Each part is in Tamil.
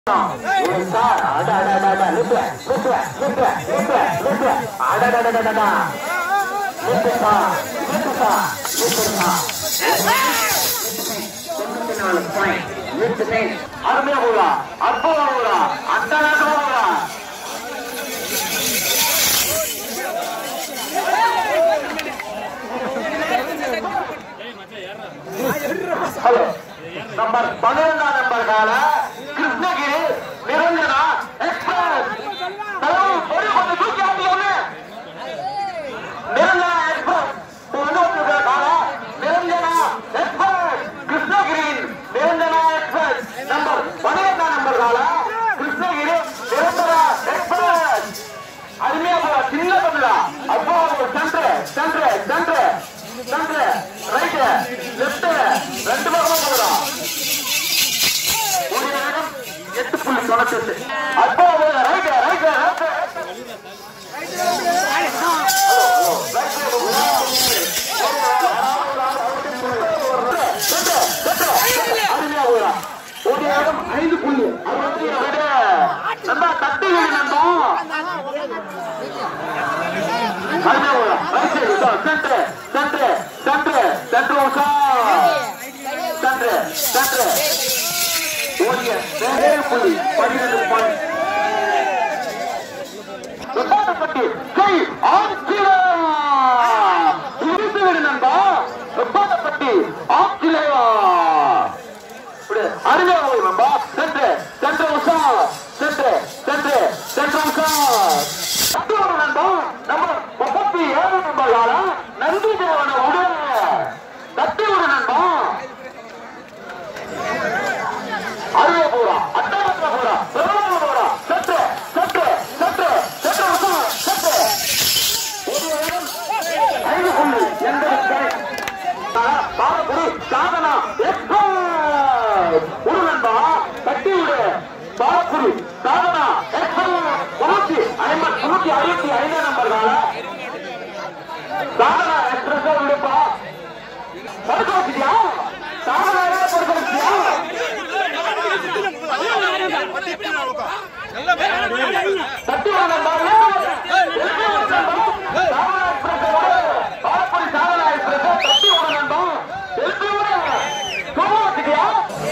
ஒரு சார் அட அட அட அட நிப்பு நிப்பு நிப்பு நிப்பு நிப்பு அட அட அட அட அட நிப்பு சார் நிப்பு சார் நிப்பு சார் தொண்ணூத்தி நாலு பாயிண்ட் நிப்பு சென்ட் அருமையா போகலா அற்புதமா போகலா அட்டகாசமா போகலா ஹலோ நம்பர் பன்னிரெண்டாம் நம்பர் கால கிருஷ்ணகிரி நிரஞ்சனா எக்ஸ்பிரஸ் ஹலோ ஒரு கொஞ்சம் தூக்கி ஆட்டியோன்னு நிரஞ்சனா எக்ஸ்பிரஸ் வந்து வந்திருக்கிற கால Niranjana express Krishnagiri Niranjana express number பன்னிரெண்டாம் நம்பர் கால கிருஷ்ணகிரி நிரஞ்சனா எக்ஸ்பிரஸ் அருமையா போல சின்ன பண்ணுடா அப்போ centre centre centre centre right left ரெண்டு பக்கமும் போகுதா ஒரு நேரம் எட்டு புள்ளி தொண்ணூத்தி அப்போ ரைட்டு ரைட்டு ஒரு நேரம் ஐந்து புள்ளி அறுபத்தி ஏழு நண்பா தட்டுகள் நண்பா centre centre centre centre Usha centre centre ஓடிய ஏழு புள்ளி பன்னிரண்டு பாயிண்ட் வெப்பாட்டப்பட்டி கை ஆங்கிலேயா இடித்து விடு நண்பா வெப்பாட்டப்பட்டி ஆங்கிலேயா இப்படி அருமையா போய் நண்பா சென்று சென்று உஷா சென்று சென்று சென்று உஷா மற்றொரு நண்பா நம்ம முப்பத்தி ஏழு நண்பர்களால நன்றி தேவன உடல் தட்டி விடு நண்பா அருமையா போறா அட்டகாசமா போறா பிரபலமா போறா சற்று சற்று சற்று சற்று உஷா சற்று ஒரு நேரம் ஐந்து புள்ளி எண்பது பாலகுடி சாதனா எக்ஸ்பிரஸ் ஒரு நண்பா தட்டி விடு பாலகுடி சாதனா எக்ஸ்பிரஸ் தொண்ணூத்தி ஐம்பது தொண்ணூத்தி அறுபத்தி ஐந்தாம் நம்பர் கால சாதனா எக்ஸ்பிரஸ் விடுப்பா படுக்க வச்சிட்டியா சாதனா படுக்க வச்சிட்டியா தட்டி விடு நண்பா எழுப்பி விடு நண்பா. சாதனா எக்ஸ்பிரஸ் விடு. பாலக்குடி சாதனா எக்ஸ்பிரஸ் தட்டி விடு நண்பா. எழுப்பி விடு. தூங்க வச்சிட்டியா?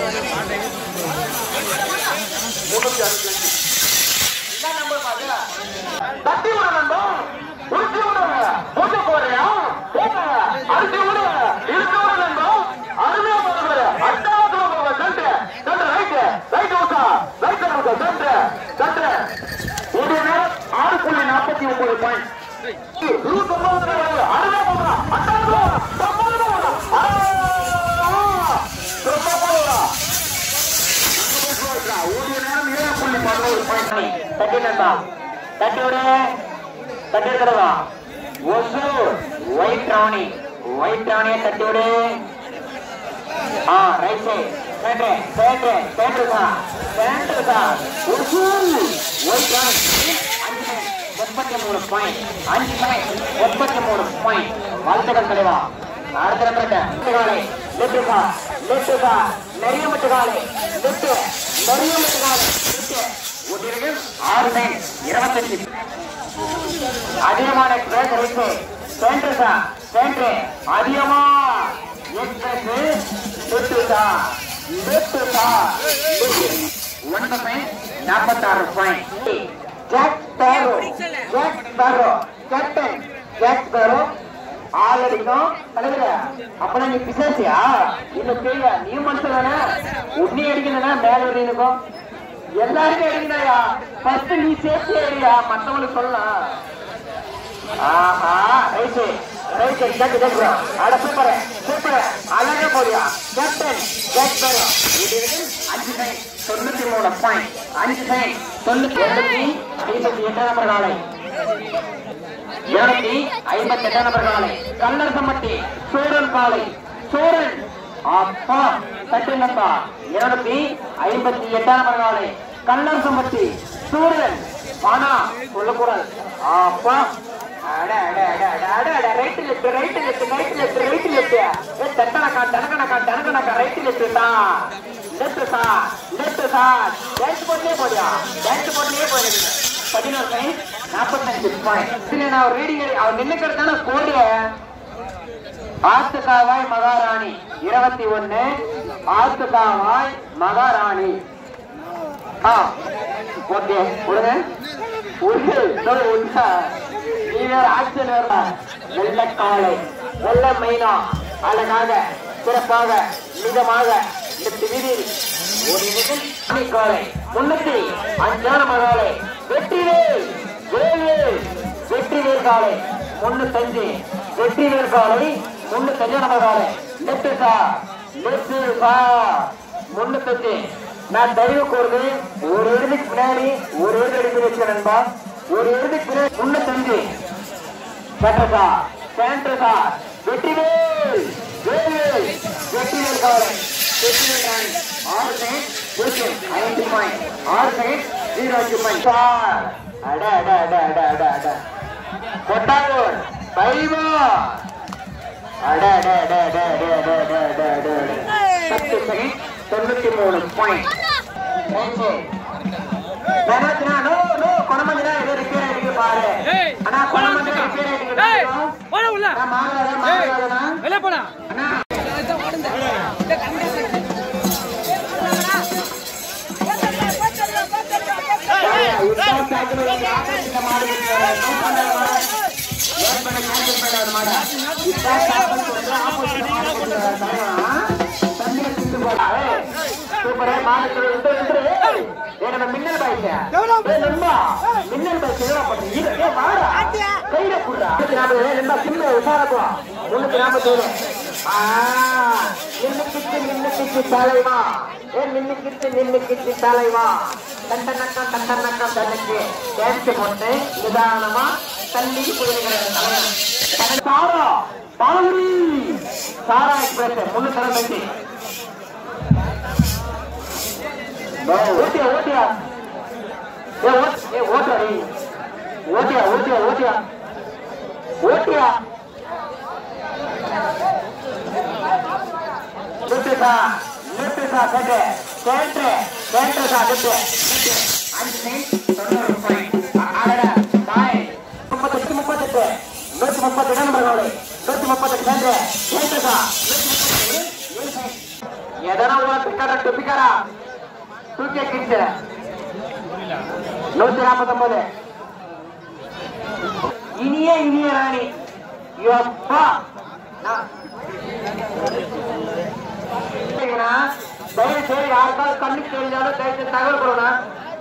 முன்னூத்தி அறுபத்தி அஞ்சு. என்ன நம்பர் பாரு? தட்டி விடு நண்பா. உருட்டி விடு. பூஜை போடுறியா? போங்க. அரிசி விடு. இழுத்து விடு நண்பா. அருமையா போடுற. அட்டகாசமா போடுற. Centre. Centre, right. Right Usha. Right Usha. Centre. Centre. ஒரு நேரம் ஆறு புள்ளி நாற்பத்தி ஒன்பது பாயிண்ட் இருபத்தி ஒன்பது அருமையா போடுறா. அட்டகாசமா. பிரமாதமா போடுறா. ஆ! பிரமாதமா போடுறா. ஒரு நேரம் ஏழு புள்ளி பதினோரு பாயிண்ட் தட்டி நண்பா தட்டி விடு தட்டி இருக்கிறதா ஒசூர் ஒயிட் ராணி ஒயிட் ராணியை தட்டி விடு ஆ right side centre centre centre தான் சென்ட்ரு தான் ஒசூர் ஒயிட் ராணி அஞ்சு point, முப்பத்தி மூணு பாயிண்ட் அஞ்சு பாயிண்ட் முப்பத்தி மூணு பாயிண்ட் வாழ்த்துக்கள் தலைவா அடுத்த நம்பர் காலை லெஃப்ட் கா லெஃப்ட் கா நிறைய மட்டு காலை லெஃப்ட் நிறைய மட்டு காலை லெஃப்ட் ஆறு நைன் இருபத்தஞ்சு அதிகமான எக்ஸ்பிரஸ் ரைட்டு சென்ட்ரு சா சென்ட்ரு அதிகமா எக்ஸ்பிரஸ் லெஃப்ட் சா லெஃப்ட் சா ஒன்பது பாயிண்ட் நாற்பத்தாறு point Jack Sparrow Jack Sparrow captain Jack Sparrow ஆள் அடிக்கணும் தலைவர அப்பனா நீ பிசாசியா இல்ல பேயா நீ மனுஷன் தானே உன்னை அடிக்கணும்னா மேல வரைக்கும் எல்லாருக்கும் அடிக்கணையா ஃபர்ஸ்ட் நீ சேஃப்டி அடியா மத்தவங்களுக்கு சொல்லலாம் ஆஹா ரைட்டு ரைட்டு கேட்டு கேட்குறோம் அட சூப்பர் சூப்பர் அழகா போறியா கேப்டன் ஜாக் ஸ்பேரோ அஞ்சு நைன் தொண்ணூத்தி மூணு பாயிண்ட் அஞ்சு நைன் தொண்ணூத்தி எண்பத்தி ஐம்பத்தி எட்டாம் நம்பர் காலை இருநூத்தி ஐம்பத்தி எட்டாம் நம்பர் காலை கல்லர் சம்மட்டி சூரன் காலை சூரன் அப்பா தட்டு நம்பா இருநூத்தி ஐம்பத்தி எட்டாம் நம்பர் காலை கல்லர் சம்மட்டி சூரன் ஆனா சொல்லக்கூடாது அப்பா அட, அட, அட, அட, அட, அட, right left, right left, right left, right left. ஏ, தட்டனக்கா, தனக்கனக்கா, தனக்கனக்கா, right left தான். Left side, left side. Dance போட்டுட்டே போறியா? Dance போட்டுட்டே போறீங்க. பதினோரு point, நாற்பத்தஞ்சு point. இதுல நான் ஒரு reading எழுதி- அவர் நின்னுக்கிறதான கோடு ஆத்துக்காவாய் மகாராணி இருபத்தி ஒன்னு ஆத்துக்காவாய் மகாராணி ஆ ஓகே விடுங்க உருகு சொல்லு உண்டா நீ வேற ஆக்சன் வேற வெள்ள காலை வெள்ள மைனா அழகாக சிறப்பாக மிதமாக இந்த வீதியில் ஒரு நிமிஷம் காலை முன்னூத்தி அஞ்சான மகாலை வெற்றிவேல் வேல் வெற்றிவேல் காலை முன்னூத்தஞ்சு வெற்றிவேல் காலை முன்னூத்தஞ்சான மகாலை லெப்ட் சா லெப்ட் சா முன்னூத்தஞ்சு நான் தயவு கூறுது ஒரு எழுதுக்கு பின்னாடி ஒரு எழுது எடுத்து வச்சுக்கிறேன் நண்பா ஒரு எழுதுக்கு பின்னாடி முன்னூத்தஞ்சு கட்டசா சேண்டசா வெற்றிவேல் வேல் வெற்றிவேல் காலை வெற்றிவேல் ராணி ஆறு செகண்ட் பூஜ்ஜியம் ஐந்து பாயிண்ட் ஆறு செகண்ட் ஜீரோ அஞ்சு பாயிண்ட் சார் அட அட அட அட அட அட கொட்டாயூர் பைவா அட அட அட அட அட அட அட அட அட அட பத்து செகண்ட் தொண்ணூத்தி மூணு பாயிண்ட் வேணாச்சுனா நோ நோ கொணமந்திரா ஏதோ ரிப்பேர் ஆயிருக்கு பாரு ஏய், அண்ணா கொணமந்திரா ரிப்பேர் ஏய், ஆயிருக்கு போடா உள்ள. அண்ணா மாறாத மாறாதண்ணா வெளியே போடா அண்ணா உத்தர சாய்க்கிள் வந்து ஆப்போசிட்ல மாடு இருக்கு. நோட் பண்ணாத மாடு. நோட் பண்ண cancel பண்ணாத மாடு. உத்தர சாய்க்கிள் வந்து ஆப்போசிட்ல மாடு இருக்கு. சரியா? தண்ணியை திண்டு போடா. ஏய், சூப்பரே, மாடு திரு, திரு, திரு. ஏய், ஏய், நம்ம மின்னல் பைக். ஏய், நண்பா, மின்னல் பைக் எவ்வளவு பண்றீங்க? இது, ஏய், வாடா. கையில குடுறா. முன்னூத்தி நாற்பது, ஏய், நண்பா, சின்ன உஷாரா போ. முன்னூத்தி நாற்பத்தேழு. ஆ, நின்னுக்கிட்டு, நின்னுக்கிட்டு தலைவா. ஏய், நின்னுக்கிட்டு, நின்னுக்கிட்டு தலைவா. தண்டனக்கா, தண்டனக்கா, தனக்கு கேட்டு போட்டு நிதானமா தள்ளி போயிருக்கிறது தலைவன். தனக்கு சாரா, பாலகுடி. சாரா எக்ஸ்பிரஸ் முன்னூத்தி அறுபத்தஞ்சு ஓட்டியா ஓட்டியா ஏ ஓட் ஏ ஓட்டியா நீ ஓட்டியா ஓட்டியா ஓட்டியா ஓட்டியா நிறுத்துசா நிறுத்துசா கேட்டு கேட்டு கேட்டுசா நிறுத்து அஞ்சு நைட் தொண்ணூறு பாயிண்ட் அடடா பாய் முப்பத்தெட்டு முப்பத்தெட்டு நூத்தி முப்பத்தெட்டு நம்பர்களே நூத்தி முப்பத்தெட்டு கேட்டு கேட்டுசா எதனா உனக்கு பிக்காரா டொப்பிக்காரா தூக்கி கிட்டு நூத்தி நாற்பத்தொன்பது இனிய இனிய ராணி யப்பா நான் சரிங்கண்ணா. தயவு செய்து யாருக்காவது கண்ணுக்கு தெரிஞ்சாலும் தயவு செய்து தகவல் கொடுங்க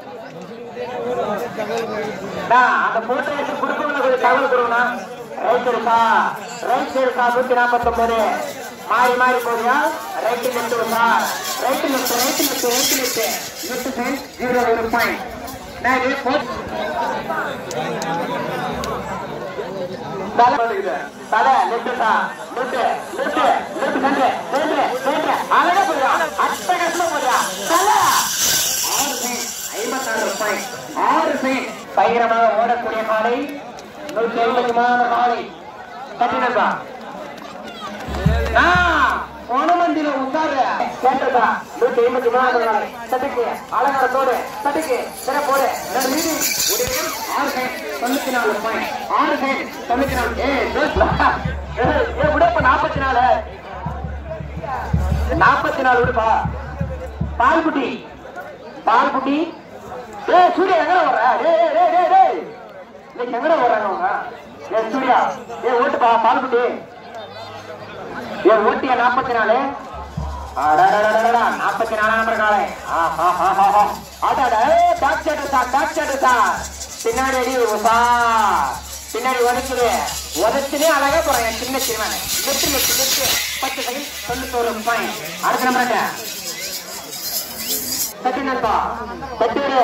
அந்த போட்டோ எடுத்து கொடுக்கணும் கொஞ்சம் தகவல் கொடுங்கண்ணா ரைட் இருக்கா ரைட் இருக்கா நூத்தி நாற்பத்தொன்பது மாறி மாறி போறியா ரைட் லெஃப்ட் இருக்கா right left right left right left left side zero ஒரு பாயிண்ட் நான் இது போட் தலை வருகுது. தலை லெஃப்ட் சா left left left centre centre centre அழகா போறியா அட்டகாசமா போறியா தலை ஆறு செயின் ஐம்பத்தாறு பாயிண்ட் ஆறு செயின் பயங்கரமாக ஓடக்கூடிய காலை நூற்றி ஐம்பத்தி மூணு காலை கட்டினதா ஓணமந்தில உட்காரு கேட்டதா நூத்தி ஐம்பத்தி மூணாவது நாள் சட்டுக்கு அலங்காரத்தோடு சட்டுக்கு சிற போடு ரெண்டு மீதி ஒரு ஆறு சைன் தொண்ணூத்தி நாலு பாயிண்ட் ஆறு சைன் தொண்ணூத்தி நாலு ஏ ஏ விடப்ப நாற்பத்தி நாலு நாற்பத்தி நாலு விடுப்பா பால்குட்டி பால்குட்டி ஏ சூர்யா எங்கட வர்ற ஏ ஏ ஏ ஏ இன்னைக்கு எங்கட வர்றாங்க அவங்க ஏ சூர்யா ஏ ஓட்டுப்பா பால்குட்டி ஏன் ஓட்டிய நாற்பத்தி நாலு நாற்பத்தி நாலாம் நம்பர் காலை டாக் சேட்டா டாக் சேட்டா பின்னாடி அடி உசா பின்னாடி உதைக்குது உதச்சுனே அழகா போறாங்க சின்ன சிறுவன் வெற்றி வெற்றி வெற்றி பத்து செகண்ட் தொண்ணூத்தோரு பாயிண்ட் அடுத்த நம்பர் என்ன தட்டி நண்பா தட்டு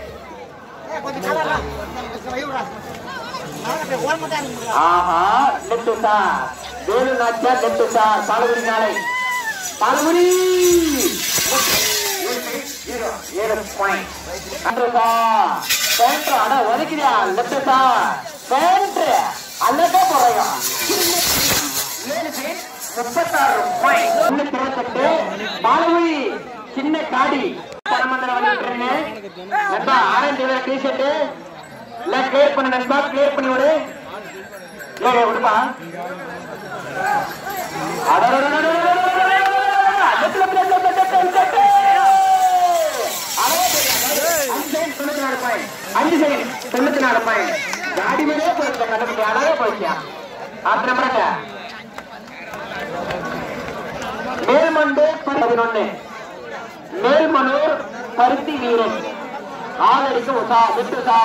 ஆஹா லெப்ட் சார் வேலு நாச்சா லெப்ட் சார் பாலகுடி நாளை பாலகுடி ஜீரோ ஏழு பாயிண்ட் அன்று சார் சென்டர் அட ஒதுக்கிறியா லெப்ட் சார் சென்டர் அழகா போறையா ஏழு செகண்ட் முப்பத்தாறு ரூபாய் ஒண்ணு இருபத்தெட்டு பாலவி சின்ன காடி பணமந்திர வந்துட்டு நண்பா ஆரஞ்சு டி ஷர்ட் இல்ல கிளியர் பண்ணு நண்பா கிளியர் பண்ணி விடு ஏய் விடுப்பா அஞ்சு செகண்ட் தொண்ணூத்தி நாலு பாயிண்ட் காடி மேலே போயிருக்க கண்டுபிடி அழகா போயிருக்கியா ஆத்திர மடக்க மேல்மண்டு பதினொன்னு மேல்மனூர் பருத்தி வீரன் ஆதரிக்கு உசா விட்டு சா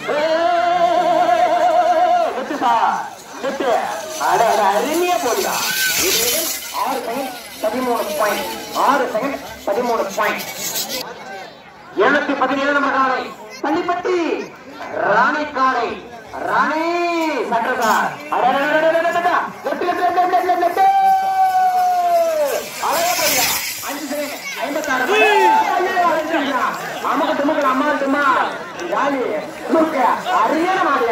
விட்டு சா விட்டு அட அட அருமையா போடியா ஆறு செகண்ட் பதிமூணு பாயிண்ட் ஆறு செகண்ட் பதிமூணு பாயிண்ட் எழுநூத்தி பதினேழு நம்பர் காலை பள்ளிப்பட்டி ராணி காலை ராணி சட்டசார் left left left left left left அழகா போடியா அஞ்சு செகண்ட் ஐம்பத்தாறு அமுக்கு துமுக்கு அம்மா தும்மா ஜாலி துமுக்க அரியான மாடியா